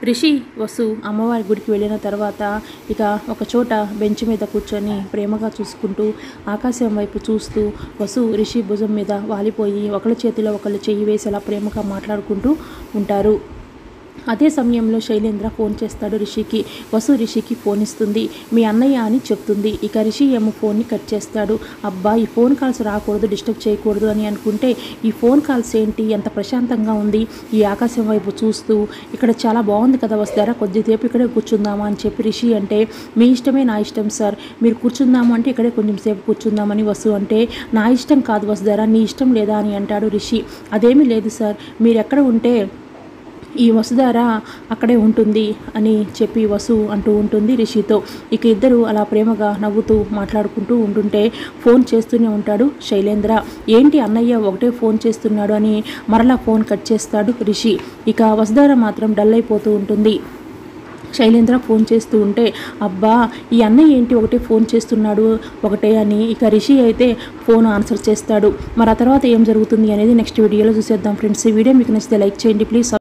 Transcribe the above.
రిషి వసు అమ్మవారి గుడికి వెళ్ళిన తర్వాత ఇక ఒక చోట బెంచ్ మీద కూర్చొని ప్రేమగా చూసుకుంటూ ఆకాశం వైపు చూస్తూ వసు రిషి భుజం మీద వాలిపోయి ఒకళ్ళ చేతిలో ఒకళ్ళు చెయ్యి వేసి అలా ప్రేమగా మాట్లాడుకుంటూ ఉంటారు అదే సమయంలో శైలేంద్ర ఫోన్ చేస్తాడు రిషికి వసు రిషికి ఫోన్ ఇస్తుంది మీ అన్నయ్య అని చెప్తుంది ఇక రిషి ఏమో ఫోన్ని కట్ చేస్తాడు అబ్బా ఈ ఫోన్ కాల్స్ రాకూడదు డిస్టర్బ్ చేయకూడదు అని అనుకుంటే ఈ ఫోన్ కాల్స్ ఏంటి ఎంత ప్రశాంతంగా ఉంది ఈ ఆకాశం వైపు చూస్తూ ఇక్కడ చాలా బాగుంది కదా వస్తారా కొద్దిసేపు ఇక్కడే కూర్చుందామా అని చెప్పి రిషి అంటే మీ ఇష్టమే నా ఇష్టం సార్ మీరు కూర్చుందాము అంటే ఇక్కడే కొంచెం సేపు కూర్చుందామని వసు అంటే నా ఇష్టం కాదు వస్తారా నీ ఇష్టం లేదా అని అంటాడు రిషి అదేమీ లేదు సార్ మీరు ఎక్కడ ఉంటే ఈ వసుధార అక్కడే ఉంటుంది అని చెప్పి వసు అంటూ ఉంటుంది రిషితో ఇక ఇద్దరు అలా ప్రేమగా నవ్వుతూ మాట్లాడుకుంటూ ఉంటుంటే ఫోన్ చేస్తూనే ఉంటాడు శైలేంద్ర ఏంటి అన్నయ్య ఒకటే ఫోన్ చేస్తున్నాడు అని మరలా ఫోన్ కట్ చేస్తాడు రిషి ఇక వసుధార మాత్రం డల్ అయిపోతూ ఉంటుంది శైలేంద్ర ఫోన్ చేస్తూ ఉంటే అబ్బా ఈ అన్నయ్య ఏంటి ఒకటే ఫోన్ చేస్తున్నాడు ఒకటే అని ఇక రిషి అయితే ఫోన్ ఆన్సర్ చేస్తాడు మరి ఆ తర్వాత ఏం జరుగుతుంది అనేది నెక్స్ట్ వీడియోలో చూసేద్దాం ఫ్రెండ్స్ ఈ వీడియో మీకు నచ్చితే లైక్ చేయండి ప్లీజ్